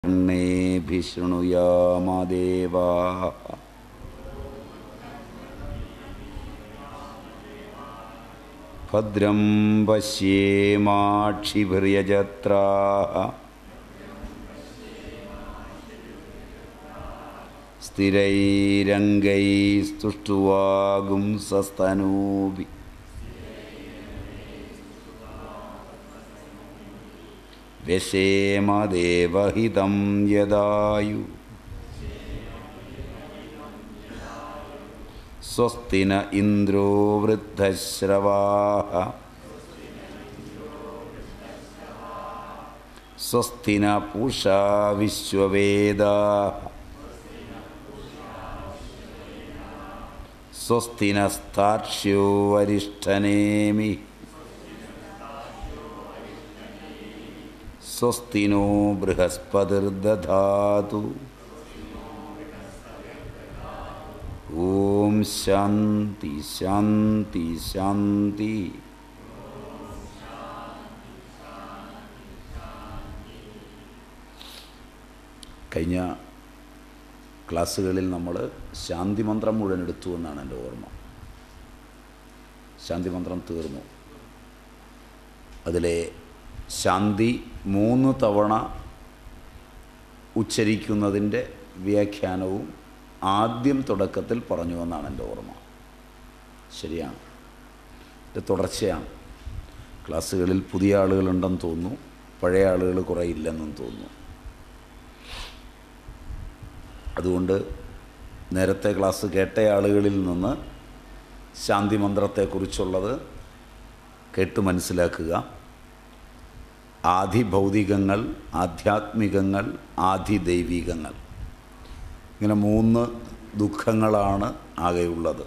कर्णेभिः शृणुयामादेवाः भद्रं पश्येमाक्षिभिर्यजत्राः स्थिरैरङ्गैस्तुष्टुवागुंसस्तनूभि व्यशेमदेवहितं यदायु स्वस्ति न इन्द्रो वृद्धश्रवाः स्वस्ति न पूषा विश्ववेदाः स्वस्ति नस्तार्क्ष्यो वरिष्ठनेमि स्वस्ति नो बृहस्पतिर्दधातु ॐ शान्ति शान्ति शान्ति കഴിഞ്ഞ ക്ലാസ്സുകളിൽ നമ്മൾ ശാന്തി മന്ത്രം മുഴുവൻ എടുത്തു എന്നാണ് എൻ്റെ ഓർമ്മ ശാന്തി മന്ത്രം തീർന്നു അതിലെ ശാന്തി മൂന്ന് തവണ ഉച്ചരിക്കുന്നതിൻ്റെ വ്യാഖ്യാനവും ആദ്യം തുടക്കത്തിൽ പറഞ്ഞു എന്നാണ് എൻ്റെ ഓർമ്മ ശരിയാണ് ഇത് തുടർച്ചയാണ് ക്ലാസ്സുകളിൽ പുതിയ ആളുകളുണ്ടെന്ന് തോന്നുന്നു പഴയ ആളുകൾ കുറേ ഇല്ലെന്നും തോന്നുന്നു അതുകൊണ്ട് നേരത്തെ ക്ലാസ് കേട്ട ആളുകളിൽ നിന്ന് ശാന്തി മന്ത്രത്തെക്കുറിച്ചുള്ളത് കേട്ട് മനസ്സിലാക്കുക ആധിഭൗതികങ്ങൾ ആധ്യാത്മികങ്ങൾ ആധിദൈവികങ്ങൾ ഇങ്ങനെ മൂന്ന് ദുഃഖങ്ങളാണ് ആകെയുള്ളത്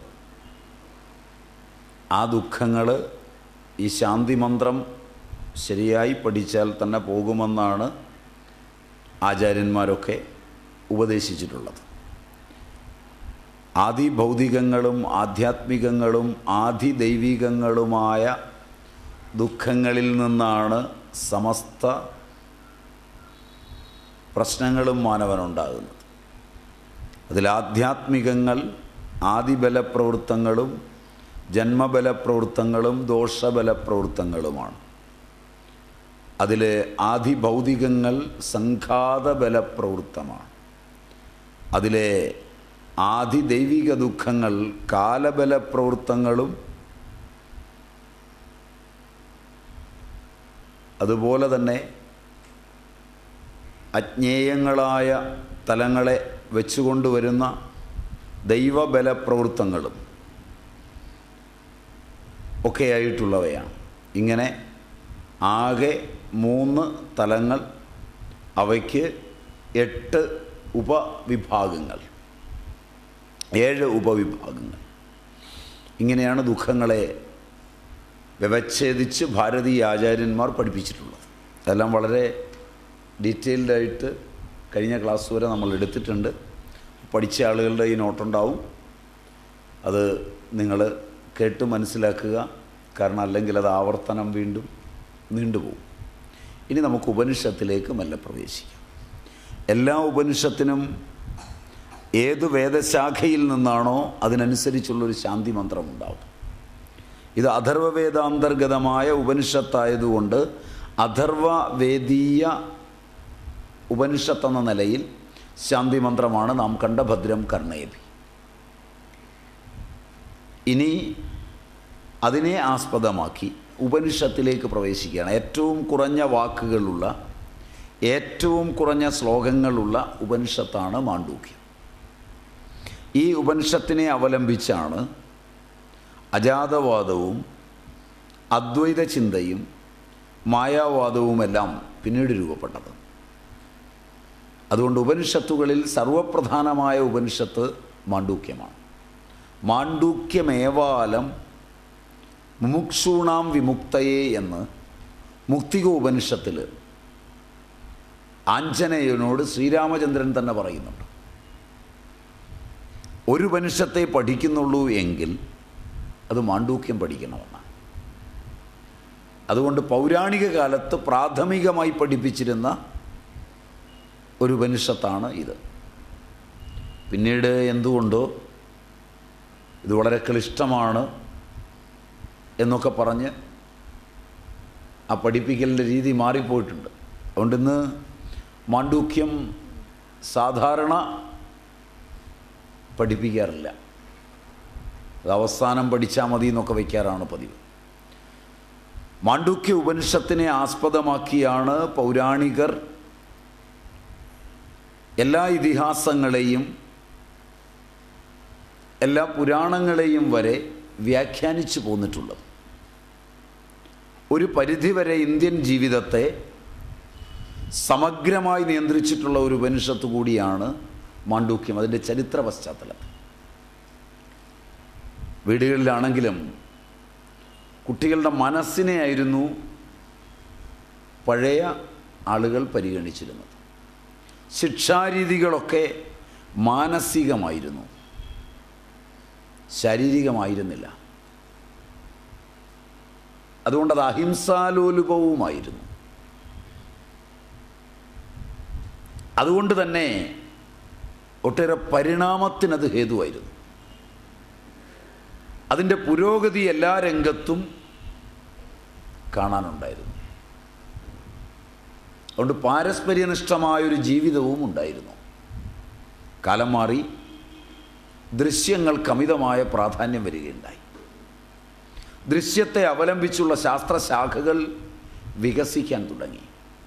ആ ദുഃഖങ്ങൾ ഈ ശാന്തി മന്ത്രം ശരിയായി പഠിച്ചാൽ തന്നെ പോകുമെന്നാണ് ആചാര്യന്മാരൊക്കെ ഉപദേശിച്ചിട്ടുള്ളത് ആദിഭൗതികങ്ങളും ആധ്യാത്മികങ്ങളും ആദിദൈവികങ്ങളുമായ ദുഃഖങ്ങളിൽ നിന്നാണ് സമസ്ത പ്രശ്നങ്ങളും മാനവനുണ്ടാകുന്നത് അതിൽ ആധ്യാത്മികങ്ങൾ ആദിബലപ്രവൃത്തങ്ങളും ജന്മബലപ്രവൃത്തങ്ങളും ദോഷബലപ്രവൃത്തങ്ങളുമാണ് അതിൽ ആദിഭൗതികങ്ങൾ സംഘാതബലപ്രവൃത്തമാണ് അതിലെ ആദിദൈവിക ദുഃഖങ്ങൾ കാലബലപ്രവൃത്തങ്ങളും അതുപോലെ തന്നെ അജ്ഞേയങ്ങളായ തലങ്ങളെ വെച്ചുകൊണ്ടുവരുന്ന ദൈവബലപ്രവൃത്തങ്ങളും ഒക്കെയായിട്ടുള്ളവയാണ് ഇങ്ങനെ ആകെ മൂന്ന് തലങ്ങൾ അവയ്ക്ക് എട്ട് ഉപവിഭാഗങ്ങൾ ഏഴ് ഉപവിഭാഗങ്ങൾ ഇങ്ങനെയാണ് ദുഃഖങ്ങളെ വ്യവച്ഛേദിച്ച് ഭാരതീയ ആചാര്യന്മാർ പഠിപ്പിച്ചിട്ടുള്ളത് അതെല്ലാം വളരെ ഡീറ്റെയിൽഡായിട്ട് കഴിഞ്ഞ ക്ലാസ് വരെ നമ്മൾ എടുത്തിട്ടുണ്ട് പഠിച്ച ആളുകളുടെ ഈ നോട്ടുണ്ടാവും അത് നിങ്ങൾ കേട്ട് മനസ്സിലാക്കുക കാരണം അല്ലെങ്കിൽ അത് ആവർത്തനം വീണ്ടും നീണ്ടുപോകും ഇനി നമുക്ക് ഉപനിഷത്തിലേക്ക് മെല്ലെ പ്രവേശിക്കാം എല്ലാ ഉപനിഷത്തിനും ഏത് വേദശാഖയിൽ നിന്നാണോ അതിനനുസരിച്ചുള്ളൊരു ശാന്തി മന്ത്രം ഉണ്ടാവും ഇത് അഥർവവേദാന്തർഗതമായ ഉപനിഷത്തായതുകൊണ്ട് അഥർവവേദീയ ഉപനിഷത്ത് എന്ന നിലയിൽ ശാന്തി മന്ത്രമാണ് നാം കണ്ട ഭദ്രം കർണേഭി ഇനി അതിനെ ആസ്പദമാക്കി ഉപനിഷത്തിലേക്ക് പ്രവേശിക്കുകയാണ് ഏറ്റവും കുറഞ്ഞ വാക്കുകളുള്ള ഏറ്റവും കുറഞ്ഞ ശ്ലോകങ്ങളുള്ള ഉപനിഷത്താണ് മാണ്ഡൂക്യം ഈ ഉപനിഷത്തിനെ അവലംബിച്ചാണ് അജാതവാദവും അദ്വൈത ചിന്തയും മായാവാദവുമെല്ലാം പിന്നീട് രൂപപ്പെട്ടത് അതുകൊണ്ട് ഉപനിഷത്തുകളിൽ സർവപ്രധാനമായ ഉപനിഷത്ത് മാണ്ഡൂക്യമാണ് മാണ്ഡൂക്യമേവാലം മുമുക്ഷൂണാം വിമുക്തയെ എന്ന് മുക്തിക ഉപനിഷത്തിൽ ആഞ്ജനേയനോട് ശ്രീരാമചന്ദ്രൻ തന്നെ പറയുന്നുണ്ട് ഒരു ഉപനിഷത്തെ പഠിക്കുന്നുള്ളൂ എങ്കിൽ അത് മാണ്ഡൂക്യം പഠിക്കണമെന്നാണ് അതുകൊണ്ട് പൗരാണിക കാലത്ത് പ്രാഥമികമായി പഠിപ്പിച്ചിരുന്ന ഒരു ഉപനിഷത്താണ് ഇത് പിന്നീട് എന്തുകൊണ്ടോ ഇത് വളരെ ക്ലിഷ്ടമാണ് എന്നൊക്കെ പറഞ്ഞ് ആ പഠിപ്പിക്കലിൻ്റെ രീതി മാറിപ്പോയിട്ടുണ്ട് അതുകൊണ്ട് ഇന്ന് മാണ്ഡൂക്യം സാധാരണ പഠിപ്പിക്കാറില്ല അത് അവസാനം പഠിച്ചാൽ മതി എന്നൊക്കെ വയ്ക്കാറാണ് പതിവ് മാണ്ഡൂക്യ ഉപനിഷത്തിനെ ആസ്പദമാക്കിയാണ് പൗരാണികർ എല്ലാ ഇതിഹാസങ്ങളെയും എല്ലാ പുരാണങ്ങളെയും വരെ വ്യാഖ്യാനിച്ചു പോന്നിട്ടുള്ളത് ഒരു പരിധിവരെ ഇന്ത്യൻ ജീവിതത്തെ സമഗ്രമായി നിയന്ത്രിച്ചിട്ടുള്ള ഒരു ഉപനിഷത്ത് കൂടിയാണ് മാണ്ഡൂക്യം അതിൻ്റെ ചരിത്ര പശ്ചാത്തലം വീടുകളിലാണെങ്കിലും കുട്ടികളുടെ മനസ്സിനെ ആയിരുന്നു പഴയ ആളുകൾ പരിഗണിച്ചിരുന്നത് ശിക്ഷാരീതികളൊക്കെ മാനസികമായിരുന്നു ശാരീരികമായിരുന്നില്ല അതുകൊണ്ട് അത് അഹിംസാലോലുപവുമായിരുന്നു അതുകൊണ്ട് തന്നെ ഒട്ടേറെ പരിണാമത്തിനത് ഹേതുവായിരുന്നു അതിൻ്റെ പുരോഗതി എല്ലാ രംഗത്തും കാണാനുണ്ടായിരുന്നു അതുകൊണ്ട് പാരസ്പര്യനിഷ്ഠമായൊരു ജീവിതവും ഉണ്ടായിരുന്നു കാലം മാറി ദൃശ്യങ്ങൾക്ക് അമിതമായ പ്രാധാന്യം വരികയുണ്ടായി ദൃശ്യത്തെ അവലംബിച്ചുള്ള ശാസ്ത്രശാഖകൾ വികസിക്കാൻ തുടങ്ങി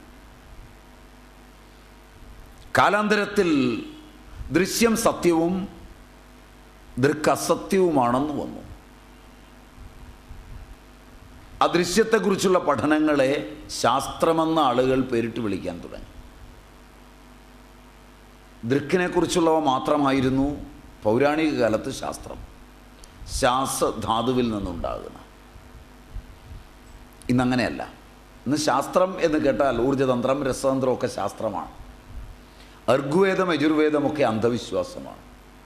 കാലാന്തരത്തിൽ ദൃശ്യം സത്യവും ദൃക്ക് അസത്യവുമാണെന്ന് വന്നു അദൃശ്യത്തെക്കുറിച്ചുള്ള പഠനങ്ങളെ ശാസ്ത്രമെന്ന ആളുകൾ പേരിട്ട് വിളിക്കാൻ തുടങ്ങി ദൃക്കിനെക്കുറിച്ചുള്ളവ മാത്രമായിരുന്നു പൗരാണിക കാലത്ത് ശാസ്ത്രം ശ്വാസധാതുവിൽ നിന്നുണ്ടാകുന്ന ഇന്നങ്ങനെയല്ല ഇന്ന് ശാസ്ത്രം എന്ന് കേട്ടാൽ ഊർജതന്ത്രം രസതന്ത്രം ഒക്കെ ശാസ്ത്രമാണ് അർഗ്വേദം യജുർവേദമൊക്കെ അന്ധവിശ്വാസമാണ്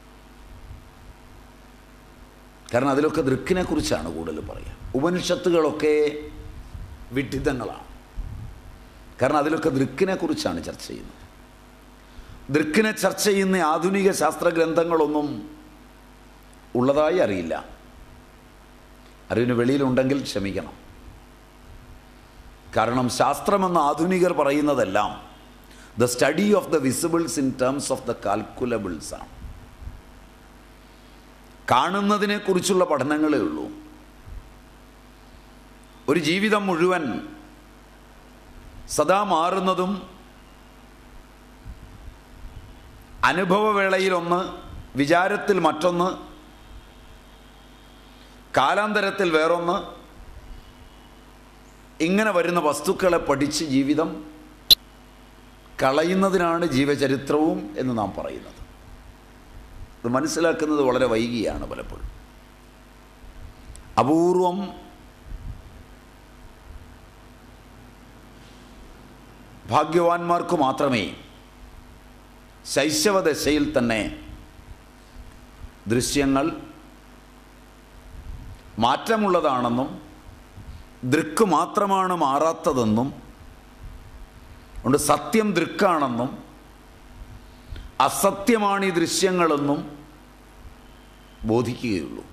കാരണം അതിലൊക്കെ ദൃക്കിനെ കുറിച്ചാണ് കൂടുതൽ പറയുക ഉപനിഷത്തുകളൊക്കെ വിഡിതങ്ങളാണ് കാരണം അതിലൊക്കെ ദൃക്കിനെ കുറിച്ചാണ് ചർച്ച ചെയ്യുന്നത് ദൃക്കിനെ ചർച്ച ചെയ്യുന്ന ആധുനിക ശാസ്ത്രഗ്രന്ഥങ്ങളൊന്നും ഉള്ളതായി അറിയില്ല അറിവിന് വെളിയിലുണ്ടെങ്കിൽ ക്ഷമിക്കണം കാരണം ശാസ്ത്രമെന്ന് ആധുനികർ പറയുന്നതെല്ലാം the study of the visibles in terms of the calculables ആണ് കാണുന്നതിനെ കുറിച്ചുള്ള പഠനങ്ങളേ ഉള്ളൂ ഒരു ജീവിതം മുഴുവൻ സദാ മാറുന്നതും അനുഭവവേളയിലൊന്ന് വിചാരത്തിൽ മറ്റൊന്ന് കാലാന്തരത്തിൽ വേറൊന്ന് ഇങ്ങനെ വരുന്ന വസ്തുക്കളെ പഠിച്ച് ജീവിതം കളയുന്നതിനാണ് ജീവചരിത്രവും എന്ന് നാം പറയുന്നത് ഇത് മനസ്സിലാക്കുന്നത് വളരെ വൈകിയാണ് പലപ്പോഴും അപൂർവം ഭാഗ്യവാന്മാർക്ക് മാത്രമേ ശൈശവദശയിൽ തന്നെ ദൃശ്യങ്ങൾ മാറ്റമുള്ളതാണെന്നും ദൃക്ക് മാത്രമാണ് മാറാത്തതെന്നും അതുകൊണ്ട് സത്യം ദൃക്കാണെന്നും അസത്യമാണ് ഈ ദൃശ്യങ്ങളെന്നും ബോധിക്കുകയുള്ളൂ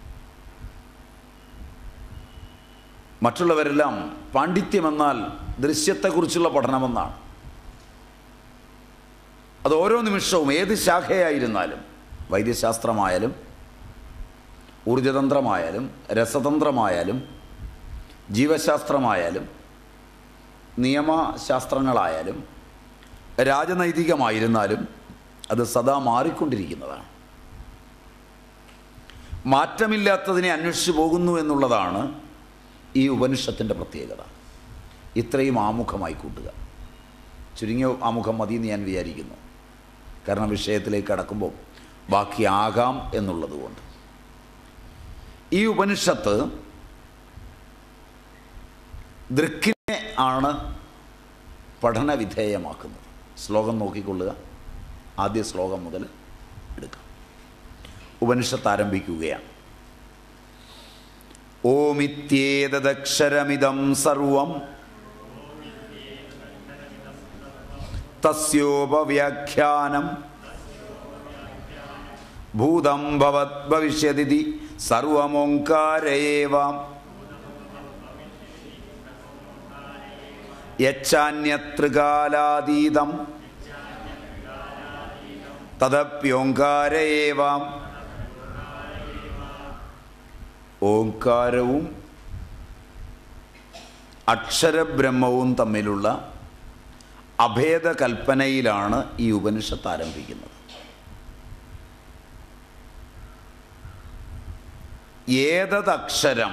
മറ്റുള്ളവരെല്ലാം പാണ്ഡിത്യമെന്നാൽ ദൃശ്യത്തെക്കുറിച്ചുള്ള പഠനമെന്നാണ് അത് ഓരോ നിമിഷവും ഏത് ശാഖയായിരുന്നാലും വൈദ്യശാസ്ത്രമായാലും ഊർജതന്ത്രമായാലും രസതന്ത്രമായാലും ജീവശാസ്ത്രമായാലും നിയമശാസ്ത്രങ്ങളായാലും രാജനൈതികമായിരുന്നാലും അത് സദാ മാറിക്കൊണ്ടിരിക്കുന്നതാണ് മാറ്റമില്ലാത്തതിനെ അന്വേഷിച്ചു പോകുന്നു എന്നുള്ളതാണ് ഈ ഉപനിഷത്തിൻ്റെ പ്രത്യേകത ഇത്രയും ആമുഖമായി കൂട്ടുക ചുരുങ്ങിയ ആമുഖം മതി എന്ന് ഞാൻ വിചാരിക്കുന്നു കാരണം വിഷയത്തിലേക്ക് കടക്കുമ്പോൾ ബാക്കിയാകാം എന്നുള്ളത് കൊണ്ട് ഈ ഉപനിഷത്ത് ദൃക്കിനെ ആണ് പഠന വിധേയമാക്കുന്നത് ശ്ലോകം നോക്കിക്കൊള്ളുക ആദ്യ ശ്ലോകം മുതൽ എടുക്കാം ഉപനിഷത്ത് ആരംഭിക്കുകയാണ് ഓമിത്യേതദക്ഷരമിതം സർവം തസ്യോപവ്യാഖ്യാനം ഭൂതം ഭവത് ഭവിഷ്യതി സർവമോങ്കാരയേവാം യച്ചാന്യത്രികാലാതീതം തദപ്യോങ്കാരയേവാം ഓങ്കാരവും അക്ഷരബ്രഹ്മവും തമ്മിലുള്ള അഭേദ കൽപ്പനയിലാണ് ഈ ഉപനിഷത്ത് ആരംഭിക്കുന്നത് ഏതദക്ഷരം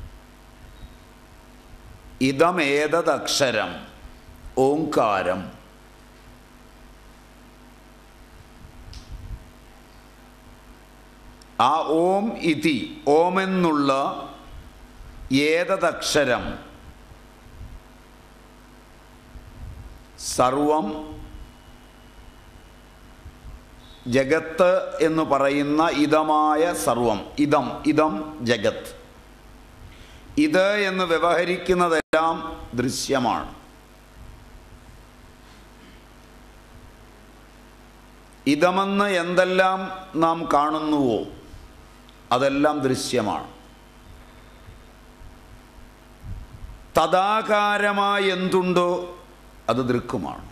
ഇതമേതദക്ഷരം ഓങ്കാരം ആ ഓം ഇതി ഓമെന്നുള്ള ഏതദക്ഷരം സർവം ജഗത്ത് എന്ന് പറയുന്ന ഇതമായ സർവം ഇതം ഇതം ജഗത്ത് ഇത് എന്ന് വ്യവഹരിക്കുന്നതെല്ലാം ദൃശ്യമാണ് ഇതമെന്ന് എന്തെല്ലാം നാം കാണുന്നുവോ അതെല്ലാം ദൃശ്യമാണ് തഥാകാരമായി എന്തുണ്ടോ അത് ദൃക്കുമാണ്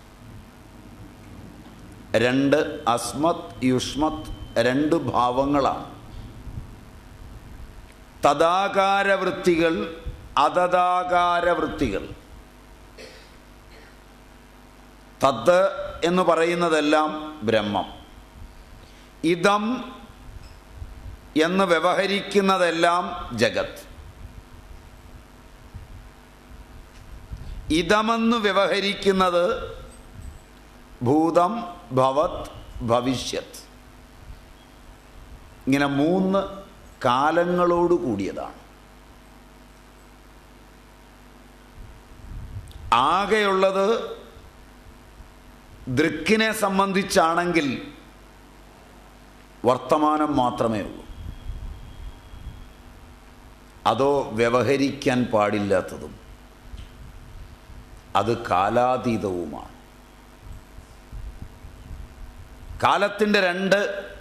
രണ്ട് അസ്മത് യുഷ്മത് രണ്ട് ഭാവങ്ങളാണ് തഥാകാരവൃത്തികൾ അതതാകാരവൃത്തികൾ തത് എന്ന് പറയുന്നതെല്ലാം ബ്രഹ്മം ഇതം എന്ന് വ്യവഹരിക്കുന്നതെല്ലാം ജഗത് ഇതമെന്ന് വ്യവഹരിക്കുന്നത് ഭൂതം ഭവത് ഭവിഷ്യത് ഇങ്ങനെ മൂന്ന് കാലങ്ങളോട് കൂടിയതാണ് ആകെയുള്ളത് ദൃക്കിനെ സംബന്ധിച്ചാണെങ്കിൽ വർത്തമാനം മാത്രമേ ഉള്ളൂ അതോ വ്യവഹരിക്കാൻ പാടില്ലാത്തതും അത് കാലാതീതവുമാണ് കാലത്തിൻ്റെ രണ്ട്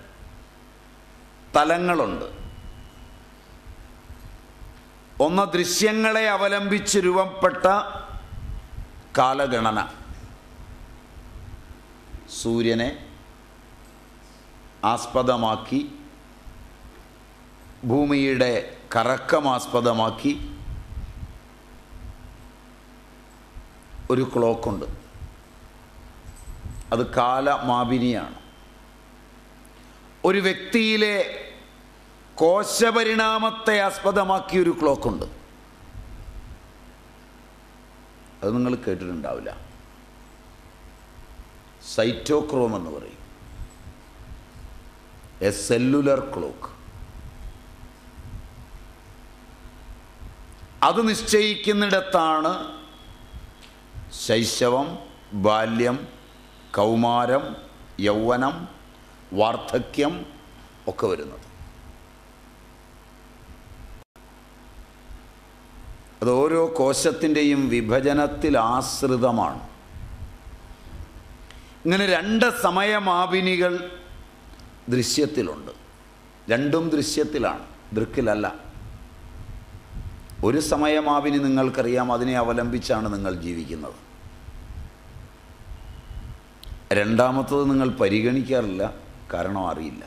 തലങ്ങളുണ്ട് ഒന്ന് ദൃശ്യങ്ങളെ അവലംബിച്ച് രൂപപ്പെട്ട കാലഗണന സൂര്യനെ ആസ്പദമാക്കി ഭൂമിയുടെ കറക്കമാസ്പദമാക്കി ഒരു ക്ലോക്കുണ്ട് അത് കാലമാപിനിയാണ് ഒരു വ്യക്തിയിലെ കോശപരിണാമത്തെ ആസ്പദമാക്കി ഒരു ക്ലോക്കുണ്ട് അത് നിങ്ങൾ കേട്ടിട്ടുണ്ടാവില്ല സൈറ്റോക്രോം എന്ന് പറയും എ സെല്ലുലർ ക്ലോക്ക് അത് നിശ്ചയിക്കുന്നിടത്താണ് ശൈശവം ബാല്യം കൗമാരം യൗവനം വാർദ്ധക്യം ഒക്കെ വരുന്നത് അത് ഓരോ കോശത്തിൻ്റെയും വിഭജനത്തിൽ ആശ്രിതമാണ് ഇങ്ങനെ രണ്ട് സമയമാപിനികൾ ദൃശ്യത്തിലുണ്ട് രണ്ടും ദൃശ്യത്തിലാണ് ദൃക്കിലല്ല ഒരു സമയമാവിനി നിങ്ങൾക്കറിയാം അതിനെ അവലംബിച്ചാണ് നിങ്ങൾ ജീവിക്കുന്നത് രണ്ടാമത്തത് നിങ്ങൾ പരിഗണിക്കാറില്ല കാരണം അറിയില്ല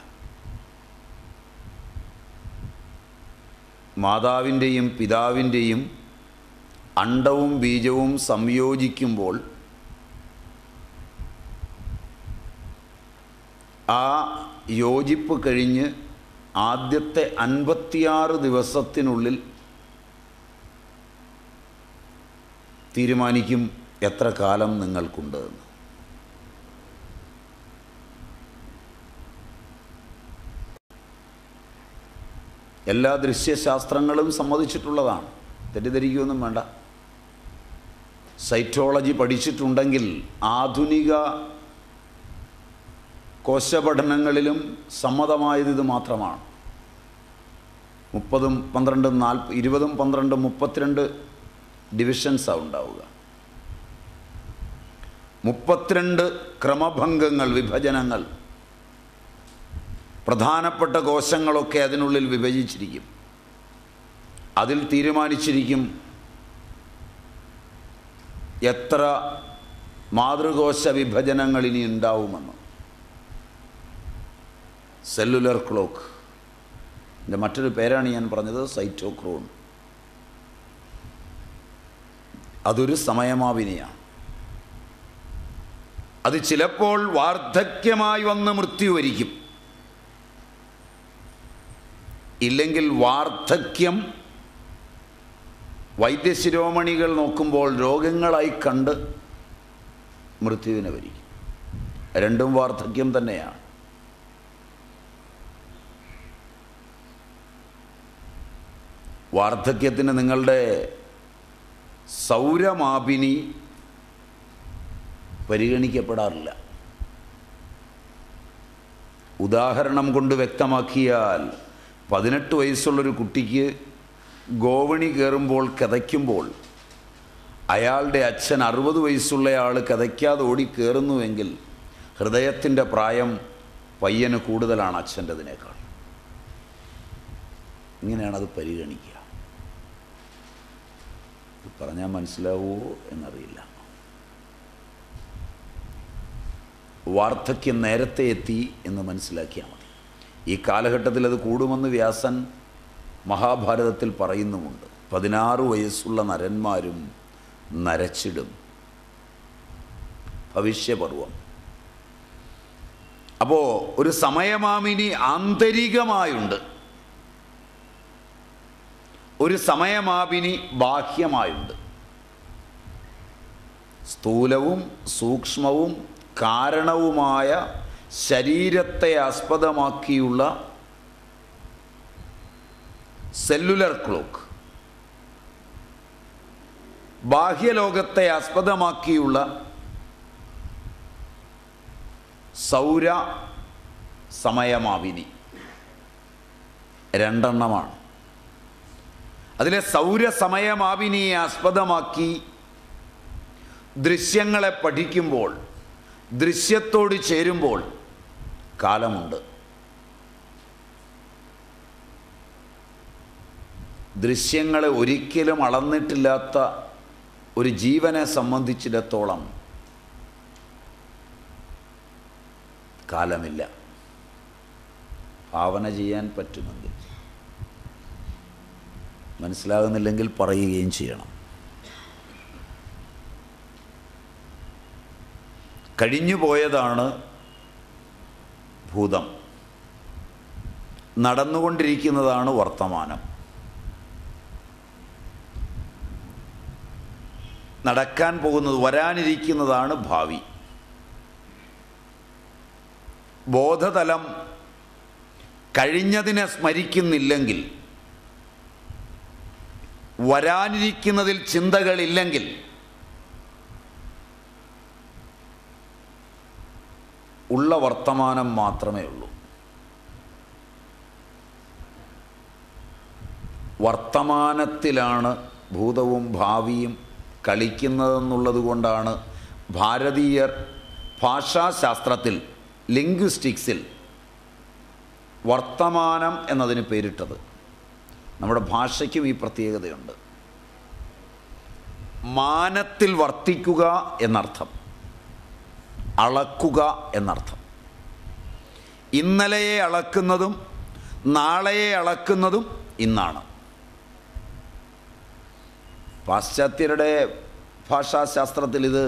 മാതാവിൻ്റെയും പിതാവിൻ്റെയും അണ്ടവും ബീജവും സംയോജിക്കുമ്പോൾ ആ യോജിപ്പ് കഴിഞ്ഞ് ആദ്യത്തെ അൻപത്തിയാറ് ദിവസത്തിനുള്ളിൽ തീരുമാനിക്കും എത്ര കാലം നിങ്ങൾക്കുണ്ട് എന്ന് എല്ലാ ദൃശ്യശാസ്ത്രങ്ങളും സമ്മതിച്ചിട്ടുള്ളതാണ് തെറ്റിദ്ധരിക്കുകയൊന്നും വേണ്ട സൈറ്റോളജി പഠിച്ചിട്ടുണ്ടെങ്കിൽ ആധുനിക കോശപഠനങ്ങളിലും സമ്മതമായത് ഇത് മാത്രമാണ് മുപ്പതും പന്ത്രണ്ടും നാൽപ്പ ഇരുപതും പന്ത്രണ്ടും മുപ്പത്തിരണ്ട് ഡിവിഷൻസാണ് ഉണ്ടാവുക മുപ്പത്തിരണ്ട് ക്രമഭംഗങ്ങൾ വിഭജനങ്ങൾ പ്രധാനപ്പെട്ട കോശങ്ങളൊക്കെ അതിനുള്ളിൽ വിഭജിച്ചിരിക്കും അതിൽ തീരുമാനിച്ചിരിക്കും എത്ര മാതൃകോശ വിഭജനങ്ങൾ ഇനി ഉണ്ടാവുമെന്ന് സെല്ലുലർ ക്ലോക്ക് എൻ്റെ മറ്റൊരു പേരാണ് ഞാൻ പറഞ്ഞത് സൈറ്റോക്രോൺ അതൊരു സമയമാവിനിയാണ് അത് ചിലപ്പോൾ വാർദ്ധക്യമായി വന്ന് മൃത്യു വരിക്കും ഇല്ലെങ്കിൽ വാർദ്ധക്യം വൈദ്യശിരോമണികൾ നോക്കുമ്പോൾ രോഗങ്ങളായി കണ്ട് മൃത്യുവിനെ വരിക്കും രണ്ടും വാർദ്ധക്യം തന്നെയാണ് വാർദ്ധക്യത്തിന് നിങ്ങളുടെ സൗരമാപിനി പരിഗണിക്കപ്പെടാറില്ല ഉദാഹരണം കൊണ്ട് വ്യക്തമാക്കിയാൽ പതിനെട്ട് വയസ്സുള്ളൊരു കുട്ടിക്ക് ഗോവണി കയറുമ്പോൾ കിതയ്ക്കുമ്പോൾ അയാളുടെ അച്ഛൻ അറുപത് വയസ്സുള്ളയാൾ കിതയ്ക്കാതെ ഓടി കയറുന്നുവെങ്കിൽ ഹൃദയത്തിൻ്റെ പ്രായം പയ്യന് കൂടുതലാണ് അച്ഛൻ്റെതിനേക്കാൾ ഇങ്ങനെയാണ് അത് പരിഗണിക്കുക ഇത് പറഞ്ഞാൽ മനസ്സിലാവുമോ എന്നറിയില്ല വാർദ്ധക്യം നേരത്തെ എത്തി എന്ന് മനസ്സിലാക്കിയാൽ മതി ഈ കാലഘട്ടത്തിൽ അത് കൂടുമെന്ന് വ്യാസൻ മഹാഭാരതത്തിൽ പറയുന്നുമുണ്ട് പതിനാറ് വയസ്സുള്ള നരന്മാരും നരച്ചിടും ഭവിഷ്യപർവം അപ്പോൾ ഒരു സമയമാമിനി ആന്തരികമായുണ്ട് ഒരു സമയമാപിനി ബാഹ്യമായുണ്ട് സ്ഥൂലവും സൂക്ഷ്മവും കാരണവുമായ ശരീരത്തെ ആസ്പദമാക്കിയുള്ള സെല്ലുലർ ക്ലോക്ക് ബാഹ്യലോകത്തെ ആസ്പദമാക്കിയുള്ള സൗര സമയമാവിനി രണ്ടെണ്ണമാണ് അതിലെ സൗര സമയമാവിനിയെ ആസ്പദമാക്കി ദൃശ്യങ്ങളെ പഠിക്കുമ്പോൾ ദൃശ്യത്തോട് ചേരുമ്പോൾ കാലമുണ്ട് ദൃശ്യങ്ങളെ ഒരിക്കലും അളന്നിട്ടില്ലാത്ത ഒരു ജീവനെ സംബന്ധിച്ചിടത്തോളം കാലമില്ല ഭാവന ചെയ്യാൻ പറ്റുമെങ്കിൽ മനസ്സിലാകുന്നില്ലെങ്കിൽ പറയുകയും ചെയ്യണം കഴിഞ്ഞു പോയതാണ് ഭൂതം നടന്നുകൊണ്ടിരിക്കുന്നതാണ് വർത്തമാനം നടക്കാൻ പോകുന്നത് വരാനിരിക്കുന്നതാണ് ഭാവി ബോധതലം കഴിഞ്ഞതിനെ സ്മരിക്കുന്നില്ലെങ്കിൽ വരാനിരിക്കുന്നതിൽ ചിന്തകളില്ലെങ്കിൽ ഉള്ള വർത്തമാനം മാത്രമേ ഉള്ളൂ വർത്തമാനത്തിലാണ് ഭൂതവും ഭാവിയും കളിക്കുന്നതെന്നുള്ളത് കൊണ്ടാണ് ഭാരതീയർ ഭാഷാശാസ്ത്രത്തിൽ ലിംഗ്വിസ്റ്റിക്സിൽ വർത്തമാനം എന്നതിന് പേരിട്ടത് നമ്മുടെ ഭാഷയ്ക്കും ഈ പ്രത്യേകതയുണ്ട് മാനത്തിൽ വർത്തിക്കുക എന്നർത്ഥം അളക്കുക എന്നർത്ഥം ഇന്നലെയെ അളക്കുന്നതും നാളെയെ അളക്കുന്നതും ഇന്നാണ് പാശ്ചാത്യരുടെ ഭാഷാശാസ്ത്രത്തിൽ ഇത്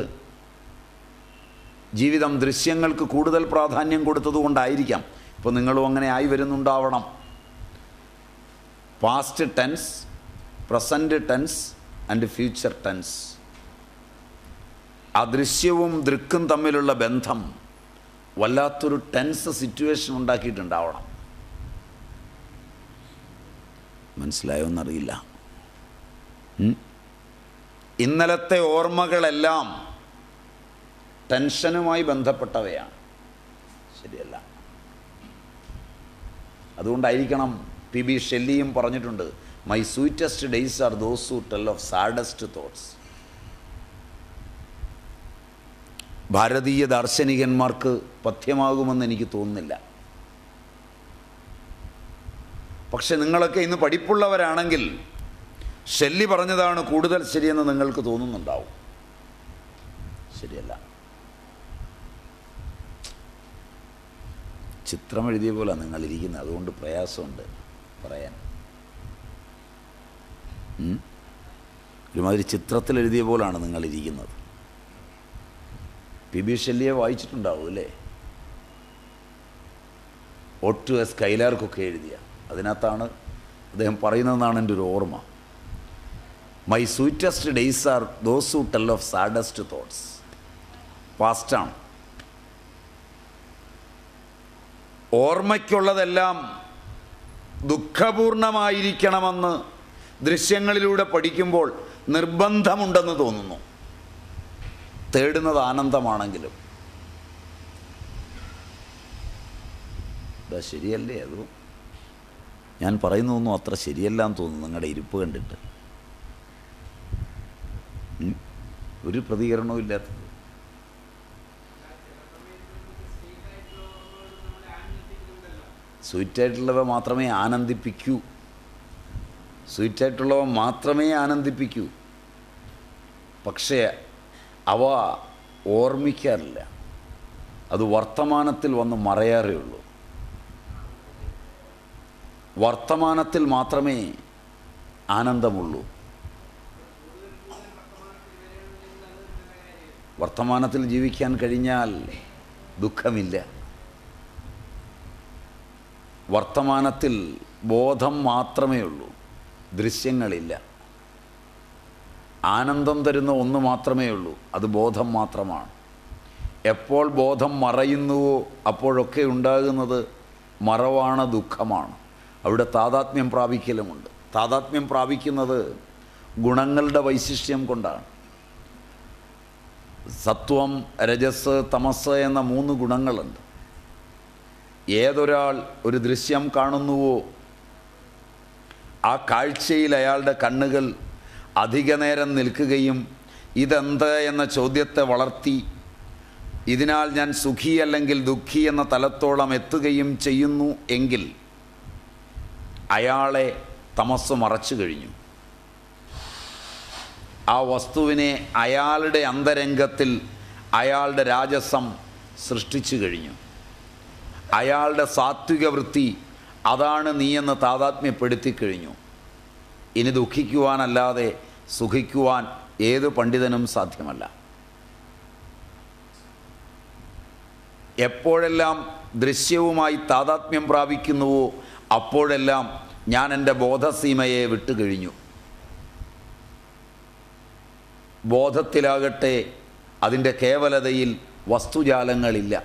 ജീവിതം ദൃശ്യങ്ങൾക്ക് കൂടുതൽ പ്രാധാന്യം കൊടുത്തതുകൊണ്ടായിരിക്കാം ഇപ്പോൾ നിങ്ങളും അങ്ങനെ ആയി വരുന്നുണ്ടാവണം past tense present tense and future tense അദൃശ്യവും ദൃക്കും തമ്മിലുള്ള ബന്ധം വല്ലാത്തൊരു ടെൻസ് സിറ്റുവേഷൻ ഉണ്ടാക്കിയിട്ടുണ്ടാവണം മനസ്സിലായോ എന്നറിയില്ല ഉം? ഇന്നലത്തെ ഓർമ്മകളെല്ലാം ടെൻഷനുമായി ബന്ധപ്പെട്ടവയാണ് ശരിയല്ല അതുകൊണ്ടായിരിക്കണം പി ബി ഷെല്ലിയും പറഞ്ഞിട്ടുണ്ട് my sweetest days are those who tell of saddest thoughts ഭാരതീയ ദാർശനികന്മാർക്ക് പഥ്യമാകുമെന്ന് എനിക്ക് തോന്നുന്നില്ല പക്ഷെ നിങ്ങളൊക്കെ ഇന്ന് പഠിപ്പുള്ളവരാണെങ്കിൽ ഷെല്ലി പറഞ്ഞതാണ് കൂടുതൽ ശരിയെന്ന് നിങ്ങൾക്ക് തോന്നുന്നുണ്ടാവും ശരിയല്ല ചിത്രം എഴുതിയ പോലെ നിങ്ങൾ ഇരിക്കുന്നത് അതുകൊണ്ട് പ്രയാസമുണ്ട് പറയാൻ ഉം? ഒരുമാതിരി ചിത്രത്തിൽ എഴുതിയ പോലാണ് നിങ്ങൾ ഇരിക്കുന്നത് പി ബി ഷെല്ലിയെ വായിച്ചിട്ടുണ്ടാവും അല്ലേ ഒട്ടു എസ് കൈലാർക്കൊക്കെ എഴുതിയ അതിനകത്താണ് അദ്ദേഹം പറയുന്നതെന്നാണ് എൻ്റെ ഒരു ഓർമ്മ my sweetest days are those who tell of saddest thoughts പാസ്റ്റാണ് ഓർമ്മയ്ക്കുള്ളതെല്ലാം ദുഃഖപൂർണമായിരിക്കണമെന്ന് ദൃശ്യങ്ങളിലൂടെ പഠിക്കുമ്പോൾ നിർബന്ധമുണ്ടെന്ന് തോന്നുന്നു തേടുന്നത് ആനന്ദമാണെങ്കിലും ഇതാ ശരിയല്ലേ അത് ഞാൻ പറയുന്നതൊന്നും അത്ര ശരിയല്ല എന്ന് തോന്നുന്നു നിങ്ങളുടെ ഇരിപ്പ് കണ്ടിട്ട് ഉം? ഒരു പ്രതികരണവും ഇല്ലാത്തത് സ്വീറ്റായിട്ടുള്ളവ മാത്രമേ ആനന്ദിപ്പിക്കൂ സ്വീറ്റായിട്ടുള്ളവ മാത്രമേ ആനന്ദിപ്പിക്കൂ പക്ഷേ അവ ഓർമ്മിക്കാറില്ല അത് വർത്തമാനത്തിൽ വന്ന് മറയാറേ ഉള്ളൂ വർത്തമാനത്തിൽ മാത്രമേ ആനന്ദമുള്ളൂ വർത്തമാനത്തിൽ ജീവിക്കാൻ കഴിഞ്ഞാൽ ദുഃഖമില്ല വർത്തമാനത്തിൽ ബോധം മാത്രമേ ഉള്ളൂ ദൃശ്യങ്ങളില്ല ആനന്ദം തരുന്ന ഒന്ന് മാത്രമേ ഉള്ളൂ അത് ബോധം മാത്രമാണ് എപ്പോൾ ബോധം മറയുന്നുവോ അപ്പോഴൊക്കെ ഉണ്ടാകുന്നത് മറവാണ് ദുഃഖമാണ് അവിടെ താതാത്മ്യം പ്രാപിക്കലുമുണ്ട് താതാത്മ്യം പ്രാപിക്കുന്നത് ഗുണങ്ങളുടെ വൈശിഷ്ട്യം കൊണ്ടാണ് സത്വം രജസ് തമസ് എന്ന മൂന്ന് ഗുണങ്ങളുണ്ട് ഏതൊരാൾ ഒരു ദൃശ്യം കാണുന്നുവോ ആ കാഴ്ചയിൽ അയാളുടെ കണ്ണുകൾ അധിക നേരം നിൽക്കുകയും ഇതെന്ത് എന്ന ചോദ്യത്തെ വളർത്തി ഇതിനാൽ ഞാൻ സുഖി അല്ലെങ്കിൽ ദുഃഖി എന്ന തലത്തോളം എത്തുകയും ചെയ്യുന്നു എങ്കിൽ അയാളെ തമസ് മറച്ചു കഴിഞ്ഞു ആ വസ്തുവിനെ അയാളുടെ അന്തരംഗത്തിൽ അയാളുടെ രാജസം സൃഷ്ടിച്ചു കഴിഞ്ഞു അയാളുടെ സാത്വിക വൃത്തി അതാണ് നീയെന്ന് താതാത്മ്യപ്പെടുത്തി കഴിഞ്ഞു ഇനി ദുഃഖിക്കുവാനല്ലാതെ സുഖിക്കുവാൻ ഏത് പണ്ഡിതനും സാധ്യമല്ല എപ്പോഴെല്ലാം ദൃശ്യവുമായി താതാത്മ്യം പ്രാപിക്കുന്നുവോ അപ്പോഴെല്ലാം ഞാൻ എൻ്റെ ബോധസീമയെ വിട്ടുകഴിഞ്ഞു ബോധത്തിലാകട്ടെ അതിൻ്റെ കേവലതയിൽ വസ്തുജാലങ്ങളില്ല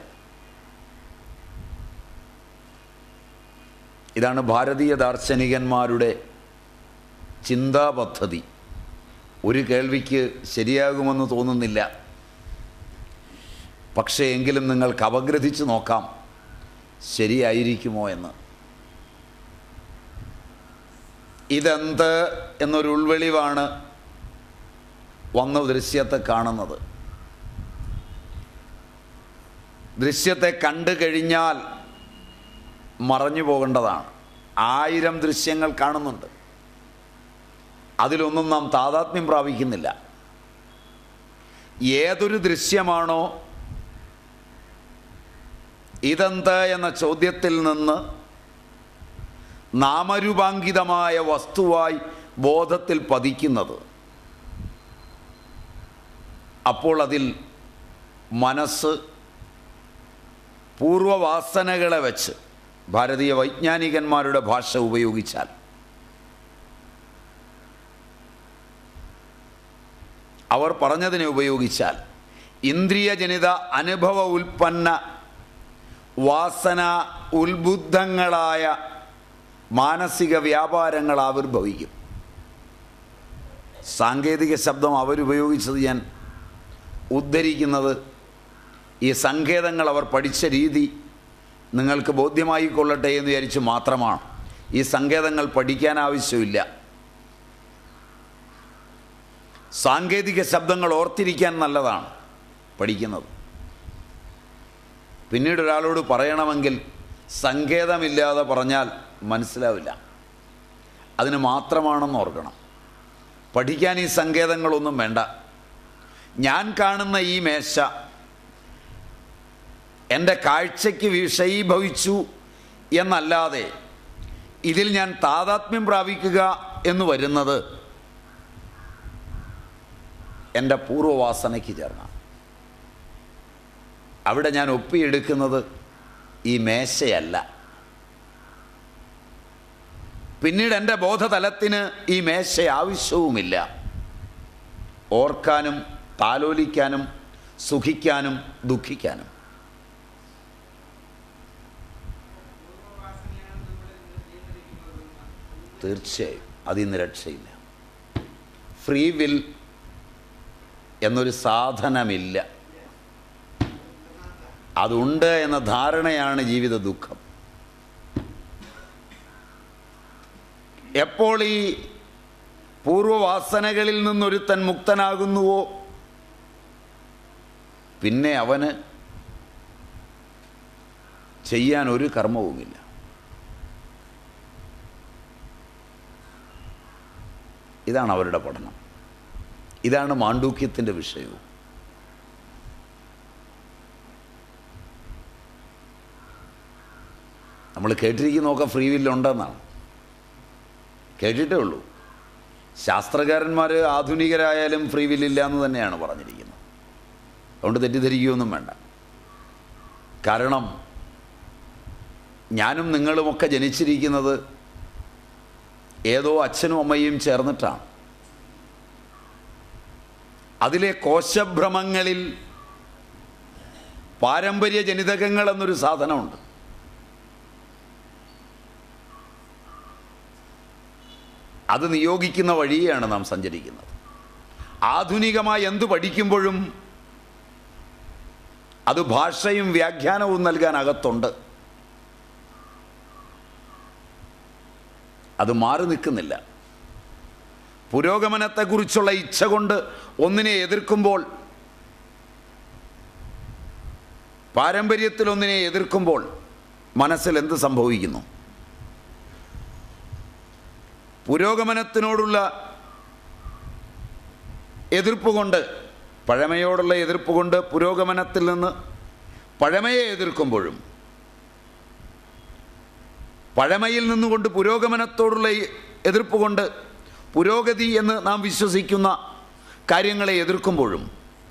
ഇതാണ് ഭാരതീയ ദാർശനികന്മാരുടെ ചിന്താ പദ്ധതി ഒരു കേൾവിക്ക് ശരിയാകുമെന്ന് തോന്നുന്നില്ല പക്ഷേ എങ്കിലും നിങ്ങൾക്ക് അപഗ്രഥിച്ച് നോക്കാം ശരിയായിരിക്കുമോ എന്ന് ഇതെന്ത് എന്നൊരു ഉൾവെളിവാണ് വന്ന ദൃശ്യത്തെ കാണുന്നത് ദൃശ്യത്തെ കണ്ടു കഴിഞ്ഞാൽ മറഞ്ഞു പോകേണ്ടതാണ് ആയിരം ദൃശ്യങ്ങൾ കാണുന്നുണ്ട് അതിലൊന്നും നാം താതാത്മ്യം പ്രാപിക്കുന്നില്ല ഏതൊരു ദൃശ്യമാണോ ഇതെന്ത് എന്ന ചോദ്യത്തിൽ നിന്ന് നാമരൂപാങ്കിതമായ വസ്തുവായി ബോധത്തിൽ പതിക്കുന്നത് അപ്പോൾ അതിൽ മനസ്സ് പൂർവവാസനകളെ വെച്ച് ഭാരതീയ വൈജ്ഞാനികന്മാരുടെ ഭാഷ ഉപയോഗിച്ചാൽ അവർ പറഞ്ഞതിനെ ഉപയോഗിച്ചാൽ ഇന്ദ്രിയജനിത അനുഭവ ഉൽപ്പന്ന വാസന ഉത്ബുദ്ധങ്ങളായ മാനസിക വ്യാപാരങ്ങൾ ആവിർഭവിക്കും സാങ്കേതിക ശബ്ദം അവരുപയോഗിച്ചത് ഞാൻ ഉദ്ധരിക്കുന്നത് ഈ സങ്കേതങ്ങൾ അവർ പഠിച്ച രീതി നിങ്ങൾക്ക് ബോധ്യമായി കൊള്ളട്ടെ എന്ന് വിചാരിച്ച് മാത്രമാണ് ഈ സങ്കേതങ്ങൾ പഠിക്കാൻ ആവശ്യമില്ല സാങ്കേതിക ശബ്ദങ്ങൾ ഓർത്തിരിക്കാൻ നല്ലതാണ് പഠിക്കുന്നത് പിന്നീട് ഒരാളോട് പറയണമെങ്കിൽ സങ്കേതമില്ലാതെ പറഞ്ഞാൽ മനസ്സിലാവില്ല അതിന് മാത്രമാണെന്ന് ഓർക്കണം പഠിക്കാൻ ഈ സങ്കേതങ്ങളൊന്നും വേണ്ട ഞാൻ കാണുന്ന ഈ മേശ എൻ്റെ കാഴ്ചയ്ക്ക് വിഷയീഭവിച്ചു എന്നല്ലാതെ ഇതിൽ ഞാൻ താതാത്മ്യം പ്രാപിക്കുക എന്ന് വരുന്നത് എൻ്റെ പൂർവ്വവാസനയ്ക്ക് ചേർന്ന അവിടെ ഞാൻ ഒപ്പിയെടുക്കുന്നത് ഈ മേശയല്ല പിന്നീട് എൻ്റെ ബോധതലത്തിന് ഈ മേശ ആവശ്യവുമില്ല ഓർക്കാനും താലോലിക്കാനും സുഖിക്കാനും ദുഃഖിക്കാനും തീർച്ചയായും അതിന്ന് രക്ഷയില്ല ഫ്രീ വിൽ എന്നൊരു സാധനമില്ല അതുണ്ട് എന്ന ധാരണയാണ് ജീവിത ദുഃഖം എപ്പോൾ ഈ പൂർവവാസനകളിൽ നിന്നൊരുത്തൻ മുക്തനാകുന്നുവോ പിന്നെ അവന് ചെയ്യാൻ ഒരു കർമ്മവുമില്ല ഇതാണ് അവരുടെ പഠനം ഇതാണ് മാണ്ഡൂക്യത്തിൻ്റെ വിഷയവും നമ്മൾ കേട്ടിരിക്കുന്നതൊക്കെ ഫ്രീ വില്ലുണ്ടെന്നാണ് കേട്ടിട്ടേ ഉള്ളൂ ശാസ്ത്രകാരന്മാർ ആധുനികരായാലും ഫ്രീ വില്ലില്ല എന്ന് തന്നെയാണ് പറഞ്ഞിരിക്കുന്നത് അതുകൊണ്ട് തെറ്റിദ്ധരിക്കുകയൊന്നും വേണ്ട കാരണം ഞാനും നിങ്ങളുമൊക്കെ ജനിച്ചിരിക്കുന്നത് ഏതോ അച്ഛനും അമ്മയും ചേർന്നിട്ടാണ് അതിലെ കോശഭ്രമങ്ങളിൽ പാരമ്പര്യ ജനിതകങ്ങൾ എന്നൊരു സാധനമുണ്ട് അത് നിയോഗിക്കുന്ന വഴിയാണ് നാം സഞ്ചരിക്കുന്നത് ആധുനികമായി എന്തു പഠിക്കുമ്പോഴും അത് ഭാഷയും വ്യാഖ്യാനവും നൽകാൻ അകത്തുണ്ട് അത് മാറി നിൽക്കുന്നില്ല പുരോഗമനത്തെക്കുറിച്ചുള്ള ഇച്ഛ കൊണ്ട് ഒന്നിനെ എതിർക്കുമ്പോൾ പാരമ്പര്യത്തിൽ ഒന്നിനെ എതിർക്കുമ്പോൾ മനസ്സിൽ എന്ത് സംഭവിക്കുന്നു പുരോഗമനത്തിനോടുള്ള എതിർപ്പ് കൊണ്ട് പഴമയോടുള്ള എതിർപ്പ് കൊണ്ട് പുരോഗമനത്തിൽ നിന്ന് പഴമയെ എതിർക്കുമ്പോഴും പഴമയിൽ നിന്നുകൊണ്ട് പുരോഗമനത്തോടുള്ള ഈ എതിർപ്പ് കൊണ്ട് പുരോഗതി എന്ന് നാം വിശ്വസിക്കുന്ന കാര്യങ്ങളെ എതിർക്കുമ്പോഴും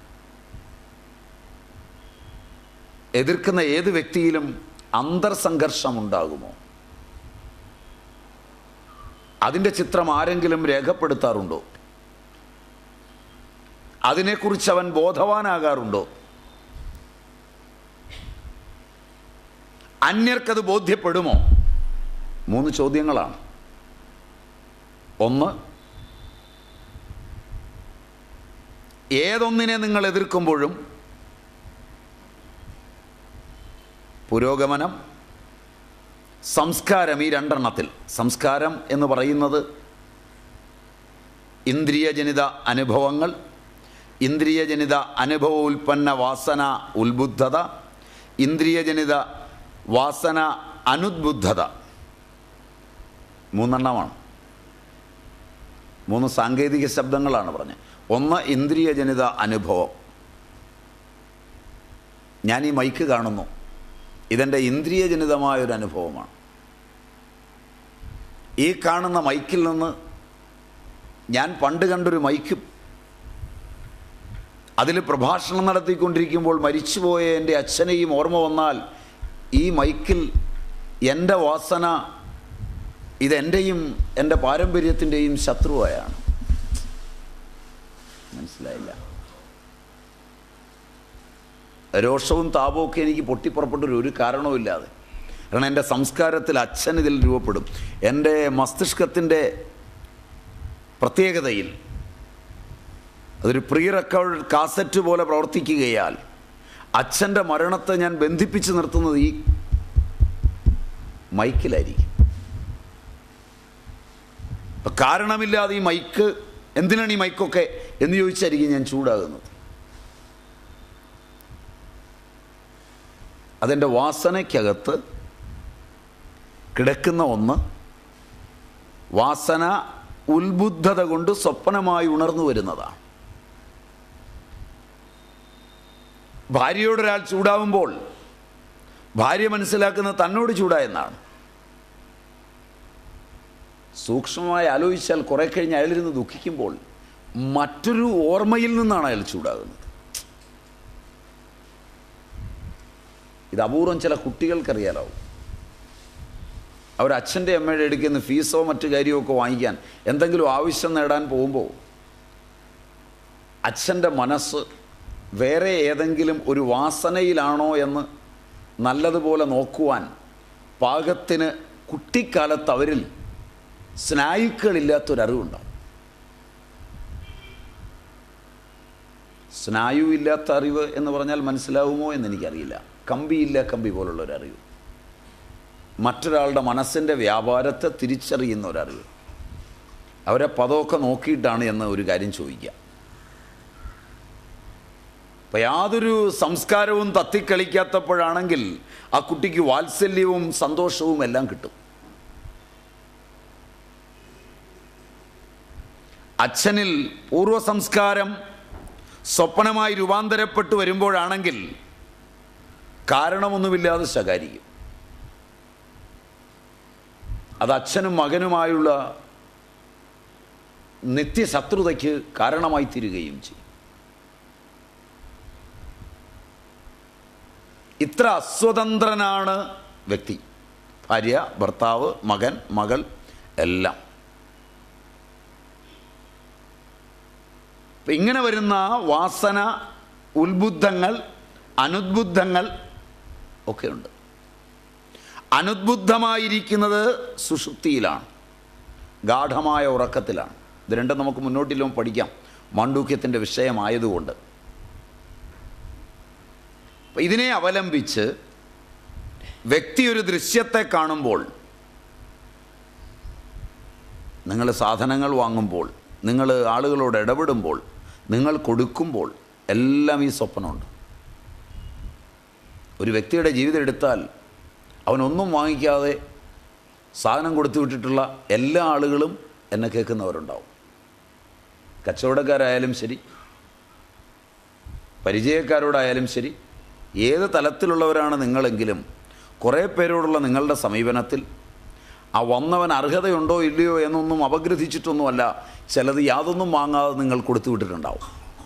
എതിർക്കുന്ന ഏത് വ്യക്തിയിലും അന്തർസംഘർഷം ഉണ്ടാകുമോ അതിൻ്റെ ചിത്രം ആരെങ്കിലും രേഖപ്പെടുത്താറുണ്ടോ അതിനെക്കുറിച്ച് അവൻ ബോധവാനാകാറുണ്ടോ അന്യർക്കത് ബോധ്യപ്പെടുമോ മൂന്ന് ചോദ്യങ്ങളാണ് ഒന്ന് ഏതൊന്നിനെ നിങ്ങൾ എതിർക്കുമ്പോഴും പുരോഗമനം സംസ്കാരം ഈ രണ്ടെണ്ണത്തിൽ സംസ്കാരം എന്ന് പറയുന്നത് ഇന്ദ്രിയജനിത അനുഭവങ്ങൾ ഇന്ദ്രിയജനിത അനുഭവ ഉൽപ്പന്ന വാസന ഉത്ബുദ്ധത ഇന്ദ്രിയജനിത വാസന അനുദ്ബുദ്ധത മൂന്നെണ്ണമാണ് മൂന്ന് സാങ്കേതിക ശബ്ദങ്ങളാണ് പറഞ്ഞത് ഒന്ന് ഇന്ദ്രിയജനിത അനുഭവം ഞാൻ ഈ മൈക്ക് കാണുന്നു ഇതെൻ്റെ ഇന്ദ്രിയജനിതമായൊരു അനുഭവമാണ് ഈ കാണുന്ന മൈക്കിൽ നിന്ന് ഞാൻ പണ്ട് കണ്ടൊരു മൈക്കും അതിൽ പ്രഭാഷണം നടത്തിക്കൊണ്ടിരിക്കുമ്പോൾ മരിച്ചുപോയ എൻ്റെ അച്ഛനെയും ഓർമ്മ വന്നാൽ ഈ മൈക്കിൽ എൻ്റെ വാസന ഇതെൻ്റെയും എൻ്റെ പാരമ്പര്യത്തിൻ്റെയും ശത്രുവായാണ് മനസ്സിലായില്ല രോഷവും താപവും ഒക്കെ എനിക്ക് പൊട്ടിപ്പുറപ്പെട്ടൊരു ഒരു കാരണവുമില്ലാതെ കാരണം എൻ്റെ സംസ്കാരത്തിൽ അച്ഛൻ ഇതിൽ രൂപപ്പെടും എൻ്റെ മസ്തിഷ്കത്തിൻ്റെ പ്രത്യേകതയിൽ അതൊരു പ്രീ റെക്കോർഡ് കാസറ്റ് പോലെ പ്രവർത്തിക്കുകയാൽ അച്ഛൻ്റെ മരണത്തെ ഞാൻ ബന്ധിപ്പിച്ച് നിർത്തുന്നത് ഈ മൈക്കിലായിരിക്കും അപ്പം കാരണമില്ലാതെ ഈ മൈക്ക് എന്തിനാണ് ഈ മൈക്കൊക്കെ എന്ന് ചോദിച്ചായിരിക്കും ഞാൻ ചൂടാകുന്നത് അതിൻ്റെ വാസനയ്ക്കകത്ത് കിടക്കുന്ന ഒന്ന് വാസന ഉത്ബുദ്ധത കൊണ്ട് സ്വപ്നമായി ഉണർന്നു വരുന്നതാണ് ഭാര്യയോടൊരാൾ ചൂടാവുമ്പോൾ ഭാര്യ മനസ്സിലാക്കുന്നത് തന്നോട് ചൂടായെന്നാണ് സൂക്ഷ്മമായി ആലോചിച്ചാൽ കുറെ കഴിഞ്ഞ് അയാളിരുന്ന് ദുഃഖിക്കുമ്പോൾ മറ്റൊരു ഓർമ്മയിൽ നിന്നാണ് അയാൾ ചൂടാകുന്നത് ഇത് അപൂർവം ചില കുട്ടികൾക്കറിയാലാവും അവരച്ഛൻ്റെ അമ്മയുടെ അടുക്കുന്ന ഫീസോ മറ്റു കാര്യമോ ഒക്കെ വാങ്ങിക്കാൻ എന്തെങ്കിലും ആവശ്യം നേടാൻ പോകുമ്പോൾ അച്ഛൻ്റെ മനസ്സ് വേറെ ഏതെങ്കിലും ഒരു വാസനയിലാണോ എന്ന് നല്ലതുപോലെ നോക്കുവാൻ പാകത്തിന് കുട്ടിക്കാലത്ത് അവരിൽ സ്നായുക്കളില്ലാത്തൊരറിവുണ്ടാവും സ്നായു ഇല്ലാത്ത അറിവ് എന്ന് പറഞ്ഞാൽ മനസ്സിലാവുമോ എന്ന് എനിക്കറിയില്ല കമ്പിയില്ല കമ്പി പോലുള്ള ഒരു അറിവ് മറ്റൊരാളുടെ മനസ്സിൻ്റെ വ്യാപാരത്തെ തിരിച്ചറിയുന്ന ഒരറിവ് അവരെ പദമൊക്കെ നോക്കിയിട്ടാണ് എന്ന് ഒരു കാര്യം ചോദിക്കുക അപ്പം യാതൊരു സംസ്കാരവും തത്തിക്കളിക്കാത്തപ്പോഴാണെങ്കിൽ ആ കുട്ടിക്ക് വാത്സല്യവും സന്തോഷവും എല്ലാം കിട്ടും അച്ഛനിൽ പൂർവ്വ സംസ്കാരം സ്വപ്നമായി രൂപാന്തരപ്പെട്ടു വരുമ്പോഴാണെങ്കിൽ കാരണമൊന്നുമില്ലാതെ ശകാരിക്കും അത് അച്ഛനും മകനുമായുള്ള നിത്യശത്രുതയ്ക്ക് കാരണമായി തീരുകയും ചെയ്യും ഇത്ര അസ്വതന്ത്രനാണ് വ്യക്തി ഭാര്യ ഭർത്താവ് മകൻ മകൾ എല്ലാം അപ്പം ഇങ്ങനെ വരുന്ന വാസന ഉത്ബുദ്ധങ്ങൾ അനുദ്ബുദ്ധങ്ങൾ ഒക്കെയുണ്ട് അനുദ്ബുദ്ധമായിരിക്കുന്നത് സുഷുപ്തിയിലാണ് ഗാഠമായ ഉറക്കത്തിലാണ് ഇത് രണ്ടും നമുക്ക് മുന്നോട്ടിലും പഠിക്കാം മാണ്ഡൂക്യത്തിൻ്റെ വിഷയമായതുകൊണ്ട് അപ്പം ഇതിനെ അവലംബിച്ച് വ്യക്തി ഒരു ദൃശ്യത്തെ കാണുമ്പോൾ നിങ്ങൾ സാധനങ്ങൾ വാങ്ങുമ്പോൾ നിങ്ങൾ ആളുകളോട് ഇടപെടുമ്പോൾ നിങ്ങൾ കൊടുക്കുമ്പോൾ എല്ലാം ഈ സ്വപ്നമുണ്ട് ഒരു വ്യക്തിയുടെ ജീവിതം എടുത്താൽ അവനൊന്നും വാങ്ങിക്കാതെ സാധനം കൊടുത്തു വിട്ടിട്ടുള്ള എല്ലാ ആളുകളും എന്നെ കേൾക്കുന്നവരുണ്ടാവും കച്ചവടക്കാരായാലും ശരി പരിചയക്കാരോടായാലും ശരി ഏത് തലത്തിലുള്ളവരാണ് നിങ്ങളെങ്കിലും കുറേ പേരോടുള്ള നിങ്ങളുടെ സമീപനത്തിൽ ആ വന്നവൻ അർഹതയുണ്ടോ ഇല്ലയോ എന്നൊന്നും അപഗ്രഥിച്ചിട്ടൊന്നുമല്ല ചിലത് യാതൊന്നും വാങ്ങാതെ നിങ്ങൾ കൊടുത്തു വിട്ടിട്ടുണ്ടാവും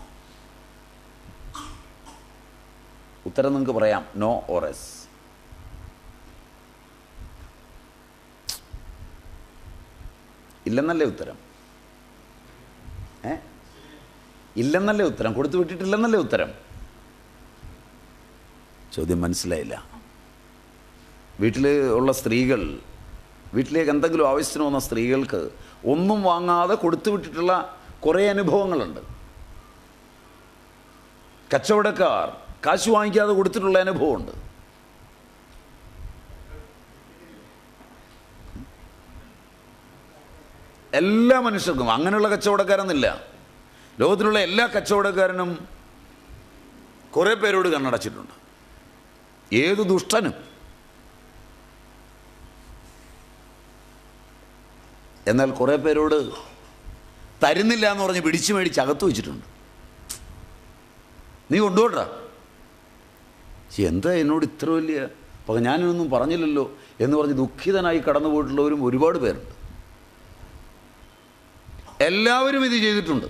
ഉത്തരം നിങ്ങൾക്ക് പറയാം നോ ഓർ എസ് ഇല്ലെന്നല്ലേ ഉത്തരം ഏ ഇല്ലെന്നല്ലേ ഉത്തരം കൊടുത്തു വിട്ടിട്ടില്ലെന്നല്ലേ ഉത്തരം ചോദ്യം മനസ്സിലായില്ല വീട്ടിൽ ഉള്ള സ്ത്രീകൾ വീട്ടിലേക്ക് എന്തെങ്കിലും ആവശ്യത്തിന് വന്ന സ്ത്രീകൾക്ക് ഒന്നും വാങ്ങാതെ കൊടുത്തു വിട്ടിട്ടുള്ള കുറേ അനുഭവങ്ങളുണ്ട് കച്ചവടക്കാർ കാശ് വാങ്ങിക്കാതെ കൊടുത്തിട്ടുള്ള അനുഭവമുണ്ട് എല്ലാ മനുഷ്യർക്കും അങ്ങനെയുള്ള കച്ചവടക്കാരൊന്നുമില്ല ലോകത്തിലുള്ള എല്ലാ കച്ചവടക്കാരനും കുറേ പേരോട് കണ്ണടച്ചിട്ടുണ്ട് ഏത് ദുഷ്ടനും എന്നാൽ കുറേ പേരോട് തരുന്നില്ല എന്ന് പറഞ്ഞ് പിടിച്ചു മേടിച്ച് അകത്ത് വെച്ചിട്ടുണ്ട് നീ കൊണ്ടുപോട്ടാ എന്താ എന്നോട് ഇത്ര വലിയ അപ്പം ഞാനൊന്നും പറഞ്ഞില്ലല്ലോ എന്ന് പറഞ്ഞ് ദുഃഖിതനായി കടന്നു പോയിട്ടുള്ളവരും ഒരുപാട് പേരുണ്ട് എല്ലാവരും ഇത് ചെയ്തിട്ടുണ്ട്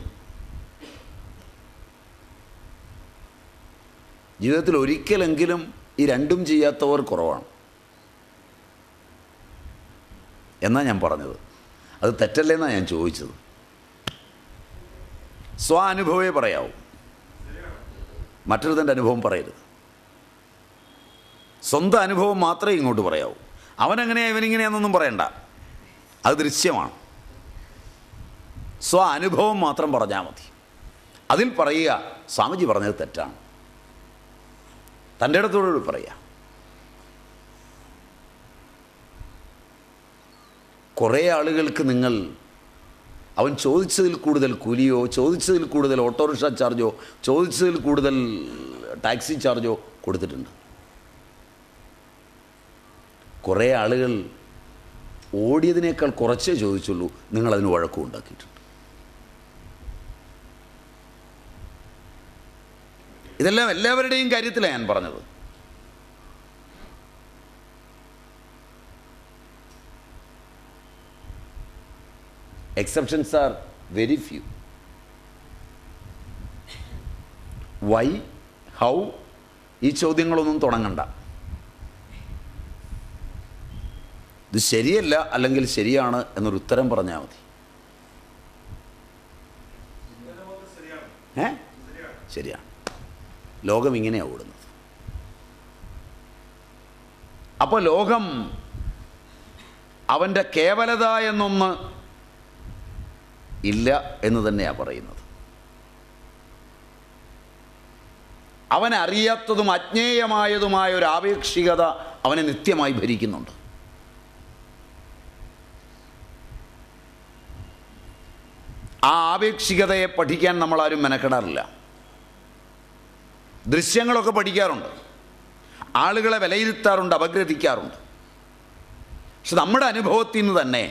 ജീവിതത്തിൽ ഒരിക്കലെങ്കിലും ഈ രണ്ടും ചെയ്യാത്തവർ കുറവാണ് എന്നാ ഞാൻ പറഞ്ഞത് അത് തെറ്റല്ലേന്നാണ് ഞാൻ ചോദിച്ചത് സ്വാനുഭവേ പറയാവൂ മറ്റൊരുത്തൻ്റെ അനുഭവം പറയരുത് സ്വന്തം അനുഭവം മാത്രമേ ഇങ്ങോട്ട് പറയാവൂ അവനെങ്ങനെയാ ഇവനിങ്ങനെയാണെന്നൊന്നും പറയണ്ട അത് ദൃശ്യമാണ് സ്വ അനുഭവം മാത്രം പറഞ്ഞാൽ മതി അതിൽ പറയുക സ്വാമിജി പറഞ്ഞത് തെറ്റാണ് തൻ്റെ ഇടത്തോട് പറയുക കുറേ ആളുകൾക്ക് നിങ്ങൾ അവൻ ചോദിച്ചതിൽ കൂടുതൽ കൂലിയോ ചോദിച്ചതിൽ കൂടുതൽ ഓട്ടോറിക്ഷ ചാർജോ ചോദിച്ചതിൽ കൂടുതൽ ടാക്സി ചാർജോ കൊടുത്തിട്ടുണ്ട് കുറേ ആളുകൾ ഓടിയതിനേക്കാൾ കുറച്ചേ ചോദിച്ചുള്ളൂ നിങ്ങളതിന് വഴക്കം ഉണ്ടാക്കിയിട്ടുണ്ട് ഇതെല്ലാം എല്ലാവരുടെയും കാര്യത്തിലാണ് ഞാൻ പറഞ്ഞത് exceptions are very few why how ഈ ചോദ്യങ്ങളൊന്നും തുടങ്ങണ്ട ഇത് ശരിയല്ല അല്ലെങ്കിൽ ശരിയാണ് എന്നൊരു ഉത്തരം പറഞ്ഞാൽ മതി ഏ ശരിയാണ് ലോകം ഇങ്ങനെയാണ് ഓടുന്നത് അപ്പോൾ ലോകം അവൻ്റെ കേവലത എന്നൊന്ന് ഇല്ല എന്ന് തന്നെയാണ് പറയുന്നത് അവൻ അറിയാത്തതും അജ്ഞേയമായതുമായ ഒരു ആപേക്ഷികത അവനെ നിത്യമായി ഭരിക്കുന്നുണ്ട് ആ ആപേക്ഷികതയെ പഠിക്കാൻ നമ്മളാരും മെനക്കെടാറില്ല ദൃശ്യങ്ങളൊക്കെ പഠിക്കാറുണ്ട് ആളുകളെ വിലയിരുത്താറുണ്ട് അപഗ്രഥിക്കാറുണ്ട് പക്ഷെ നമ്മുടെ അനുഭവത്തിൽ നിന്ന് തന്നെ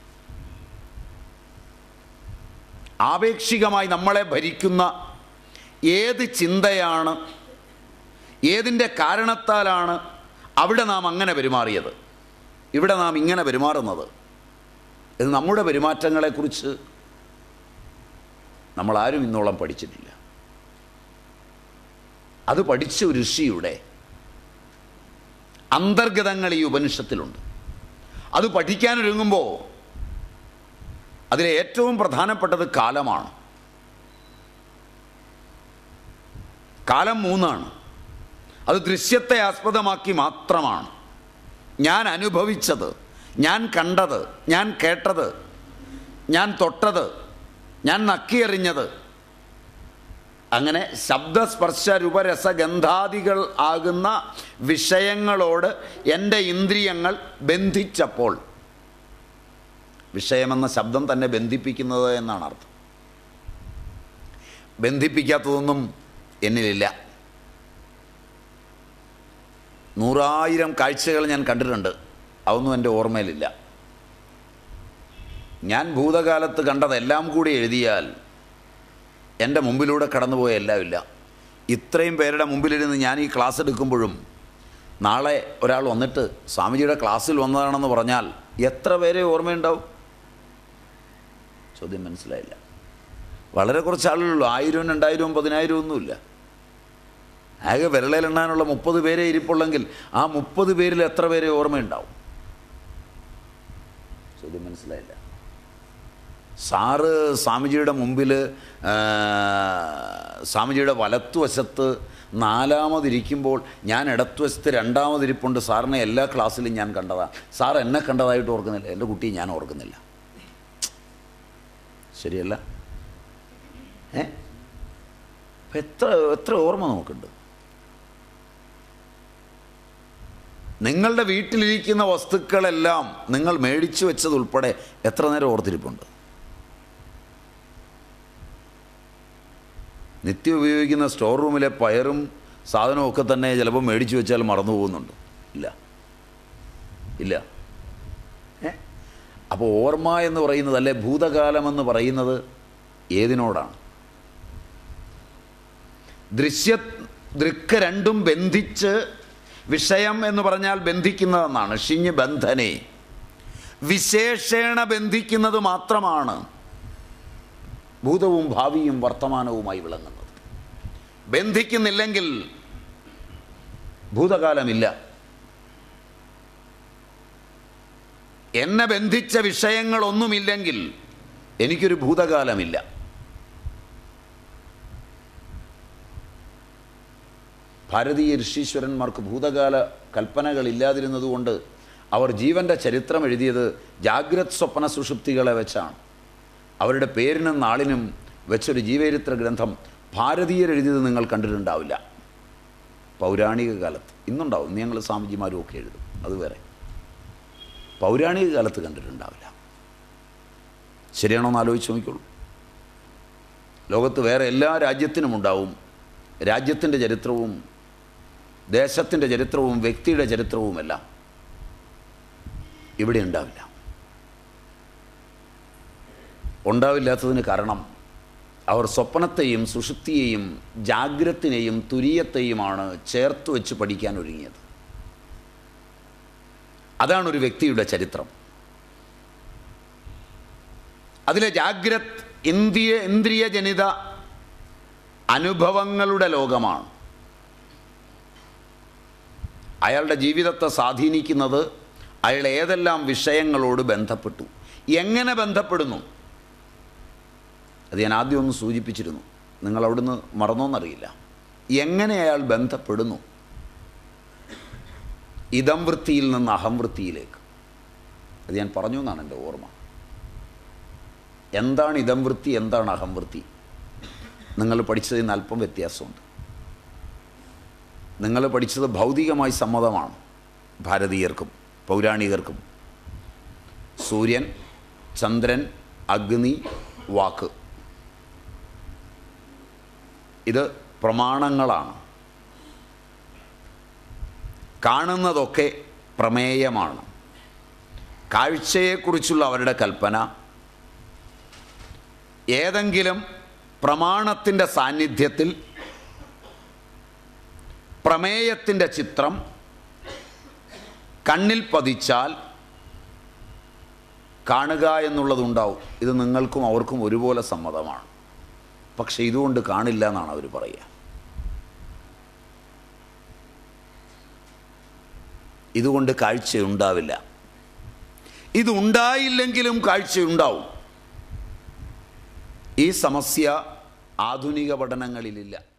ആപേക്ഷികമായി നമ്മളെ ഭരിക്കുന്ന ഏത് ചിന്തയാണ് ഏതിൻ്റെ കാരണത്താലാണ് അവിടെ നാം അങ്ങനെ പെരുമാറിയത് ഇവിടെ നാം ഇങ്ങനെ പെരുമാറുന്നത് ഇത് നമ്മുടെ പെരുമാറ്റങ്ങളെക്കുറിച്ച് നമ്മളാരും ഇന്നോളം പഠിച്ചിട്ടില്ല അത് പഠിച്ച ഒരു ഋഷിയുടെ അന്തർഗതങ്ങൾ ഈ ഉപനിഷത്തിലുണ്ട് അത് പഠിക്കാനൊരുങ്ങുമ്പോൾ അതിലെ ഏറ്റവും പ്രധാനപ്പെട്ടത് കാലമാണ് കാലം മൂന്നാണ് അത് ദൃശ്യത്തെ ആസ്പദമാക്കി മാത്രമാണ് ഞാൻ അനുഭവിച്ചത് ഞാൻ കണ്ടത് ഞാൻ കേട്ടത് ഞാൻ തൊട്ടത് ഞാൻ നക്കിയെറിഞ്ഞത് അങ്ങനെ ശബ്ദസ്പർശ രൂപരസഗന്ധാദികൾ ആകുന്ന വിഷയങ്ങളോട് എൻ്റെ ഇന്ദ്രിയങ്ങൾ ബന്ധിച്ചപ്പോൾ വിഷയമെന്ന ശബ്ദം തന്നെ ബന്ധിപ്പിക്കുന്നത് എന്നാണ് അർത്ഥം ബന്ധിപ്പിക്കാത്തതൊന്നും എന്നിലില്ല നൂറായിരം കാഴ്ചകൾ ഞാൻ കണ്ടിട്ടുണ്ട് അതൊന്നും എൻ്റെ ഓർമ്മയിലില്ല ഞാൻ ഭൂതകാലത്ത് കണ്ടതെല്ലാം കൂടി എഴുതിയാൽ എൻ്റെ മുമ്പിലൂടെ കടന്നുപോയ എല്ലാം ഇല്ല ഇത്രയും പേരുടെ മുമ്പിലിരുന്ന് ഞാൻ ഈ ക്ലാസ് എടുക്കുമ്പോഴും നാളെ ഒരാൾ വന്നിട്ട് സ്വാമിജിയുടെ ക്ലാസ്സിൽ വന്നതാണെന്ന് പറഞ്ഞാൽ എത്ര പേരെ ഓർമ്മയുണ്ടാവും ചോദ്യം മനസ്സിലായില്ല വളരെ കുറച്ച് ആളുകളുള്ളൂ ആയിരവും രണ്ടായിരവും പതിനായിരവും ഒന്നുമില്ല ആകെ വിരളയിലെണ്ണാനുള്ള മുപ്പത് പേരെ ഇരിപ്പുള്ളെങ്കിൽ ആ മുപ്പത് പേരിൽ എത്ര പേരെ ഓർമ്മയുണ്ടാവും ചോദ്യം മനസ്സിലായില്ല സാറ് സ്വാമിജിയുടെ മുമ്പിൽ സ്വാമിജിയുടെ വലത്തുവശത്ത് നാലാമതിരിക്കുമ്പോൾ ഞാൻ ഇടത്തുവശത്ത് രണ്ടാമതിരിപ്പുണ്ട് സാറിനെ എല്ലാ ക്ലാസ്സിലും ഞാൻ കണ്ടതാണ് സാർ എന്നെ കണ്ടതായിട്ട് ഓർക്കുന്നില്ല എൻ്റെ കുട്ടിയെ ഞാൻ ഓർക്കുന്നില്ല ശരിയല്ല ഏ അപ്പം എത്ര എത്ര ഓർമ്മ നമുക്കുണ്ട് നിങ്ങളുടെ വീട്ടിലിരിക്കുന്ന വസ്തുക്കളെല്ലാം നിങ്ങൾ മേടിച്ചു വെച്ചതുൾപ്പെടെ എത്ര നേരം ഓർത്തിരിപ്പുണ്ട് നിത്യം ഉപയോഗിക്കുന്ന സ്റ്റോർ റൂമിലെ പയറും സാധനവും ഒക്കെ തന്നെ ചിലപ്പോൾ മേടിച്ചു വെച്ചാൽ മറന്നു പോകുന്നുണ്ട് ഇല്ല ഇല്ല ഏ അപ്പോൾ ഓർമ്മ എന്ന് പറയുന്നത് അല്ലെ ഭൂതകാലമെന്ന് പറയുന്നത് ഏതിനോടാണ് ദൃശ്യ ദൃക്ക് രണ്ടും ബന്ധിച്ച് വിഷയം എന്ന് പറഞ്ഞാൽ ബന്ധിക്കുന്നതെന്നാണ് ഷിഞ്ഞ് ബന്ധനെ വിശേഷേണ ബന്ധിക്കുന്നത് മാത്രമാണ് ഭൂതവും ഭാവിയും വർത്തമാനവുമായി വിളങ്ങുന്നത് ബന്ധിക്കുന്നില്ലെങ്കിൽ ഭൂതകാലമില്ല എന്നെ ബന്ധിച്ച വിഷയങ്ങളൊന്നുമില്ലെങ്കിൽ എനിക്കൊരു ഭൂതകാലമില്ല ഭാരതീയ ഋഷീശ്വരന്മാർക്ക് ഭൂതകാല കൽപ്പനകളില്ലാതിരുന്നതുകൊണ്ട് അവർ ജീവൻ്റെ ചരിത്രം എഴുതിയത് ജാഗ്രത് സ്വപ്ന സുഷുപ്തികളെ വെച്ചാണ് അവരുടെ പേരിനും നാളിനും വെച്ചൊരു ജീവചരിത്ര ഗ്രന്ഥം ഭാരതീയർ എഴുതിയത് നിങ്ങൾ കണ്ടിട്ടുണ്ടാവില്ല പൗരാണിക കാലത്ത് ഇന്നുണ്ടാവും ഇന്ന് ഞങ്ങൾ സ്വാമിജിമാരും ഒക്കെ എഴുതും അത് വേറെ പൗരാണിക കാലത്ത് കണ്ടിട്ടുണ്ടാവില്ല ശരിയാണോ എന്ന് ആലോചിച്ച് നോക്കിക്കോളൂ ലോകത്ത് വേറെ എല്ലാ രാജ്യത്തിനും ഉണ്ടാവും രാജ്യത്തിൻ്റെ ചരിത്രവും ദേശത്തിൻ്റെ ചരിത്രവും വ്യക്തിയുടെ ചരിത്രവുമെല്ലാം ഇവിടെ ഉണ്ടാവില്ല ഉണ്ടാവില്ലാത്തതിന് കാരണം അവർ സ്വപ്നത്തെയും സുഷുപ്തിയെയും ജാഗ്രത്തിനെയും തുരീയത്തെയുമാണ് ചേർത്ത് വെച്ച് പഠിക്കാൻ ഒരുങ്ങിയത് അതാണ് ഒരു വ്യക്തിയുടെ ചരിത്രം അതിലെ ജാഗ്രത് ഇന്ദ്രിയ ഇന്ദ്രിയജനിത അനുഭവങ്ങളുടെ ലോകമാണ് അയാളുടെ ജീവിതത്തെ സ്വാധീനിക്കുന്നത് അയാൾ ഏതെല്ലാം വിഷയങ്ങളോട് ബന്ധപ്പെട്ടു എങ്ങനെ ബന്ധപ്പെടുന്നു അത് ഞാൻ ആദ്യം ഒന്ന് സൂചിപ്പിച്ചിരുന്നു നിങ്ങൾ അവിടുന്ന് മറന്നോന്നറിയില്ല എങ്ങനെ അയാൾ ബന്ധപ്പെടുന്നു ഇതം വൃത്തിയിൽ നിന്ന് അഹം വൃത്തിയിലേക്ക് അത് ഞാൻ പറഞ്ഞു എന്നാണ് എൻ്റെ ഓർമ്മ എന്താണ് ഇതം വൃത്തി എന്താണ് അഹം വൃത്തി നിങ്ങൾ പഠിച്ചതിൽ നിന്ന് അല്പം വ്യത്യാസമുണ്ട് നിങ്ങൾ പഠിച്ചത് ഭൗതികമായി സമ്മതമാണ് ഭാരതീയർക്കും പൗരാണികർക്കും സൂര്യൻ ചന്ദ്രൻ അഗ്നി വാക്ക് ഇത് പ്രമാണങ്ങളാണ് കാണുന്നതൊക്കെ പ്രമേയമാണ് കാഴ്ചയെക്കുറിച്ചുള്ള അവരുടെ കൽപ്പന ഏതെങ്കിലും പ്രമാണത്തിൻ്റെ സാന്നിധ്യത്തിൽ പ്രമേയത്തിൻ്റെ ചിത്രം കണ്ണിൽ പതിച്ചാൽ കാണുക എന്നുള്ളതുണ്ടാവും ഇത് നിങ്ങൾക്കും അവർക്കും ഒരുപോലെ സമ്മതമാണ് പക്ഷെ ഇതുകൊണ്ട് കാണില്ല എന്നാണ് അവർ പറയുക ഇതുകൊണ്ട് കാഴ്ചയുണ്ടാവില്ല ഇതുണ്ടായില്ലെങ്കിലും കാഴ്ചയുണ്ടാവും ഈ സമസ്യ ആധുനിക പഠനങ്ങളിലില്ല